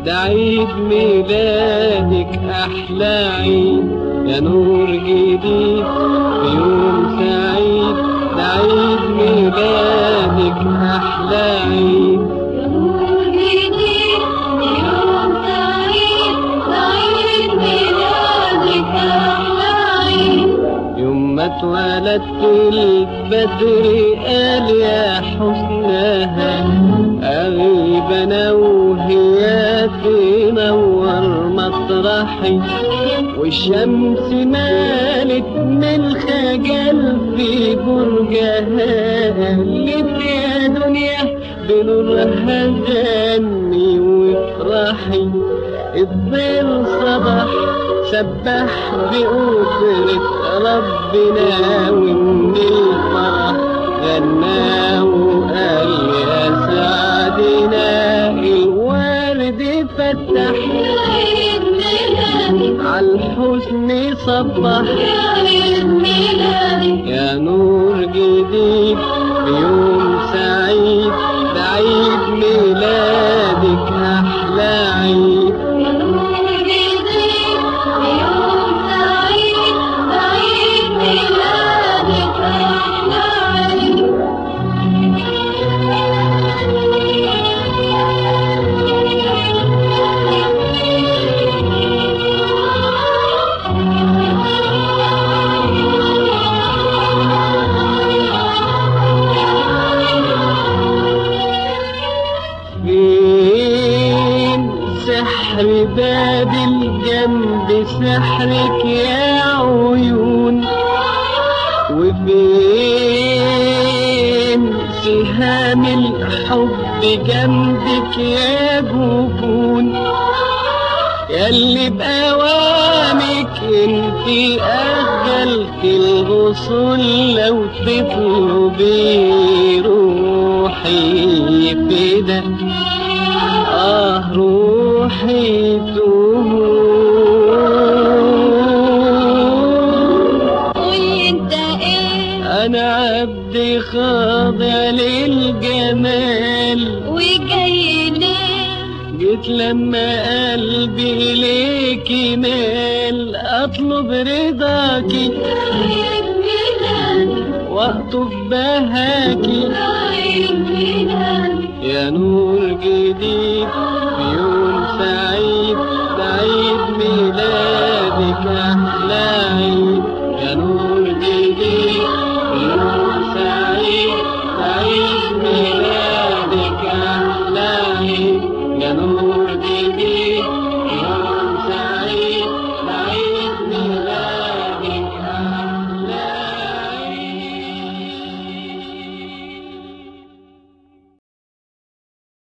ده عيد ميلادك أحلى عيد يا نور جديد في يوم سعيد ده عيد ميلادك أحلى عيد يوم ما اتولدت البدر قال يا حسنها أغيب أنا وهي تنور مطرحي والشمس مالت من الخجل في برجها قالت يا دنيا بنورها غني وافرحي الظل صبح سبح بقدرة ربنا ومن الفرح غنى وقال يا سعدنا الورد فتح عالحزن صبح يا نور جديد بيوم سعيد ده عيد ميلادك أحلى عيد فين سحر باب الجنب سحرك يا عيون وفين سهام الحب جنبك يا جفون ياللي بأوامك انتي أجلت الغصون لو تطلبي روحي فدا آه روحي تهون أنا عبد خاضع للجمال جيت لما قلبي إليك مال أطلب رضاكي وأطف بهاكي يا نور جديد في يوم سعيد بعيد ميلادك أحلى عيد يا نور جديد في يوم سعيد بعيد ميلادك أحلى عيد يا نور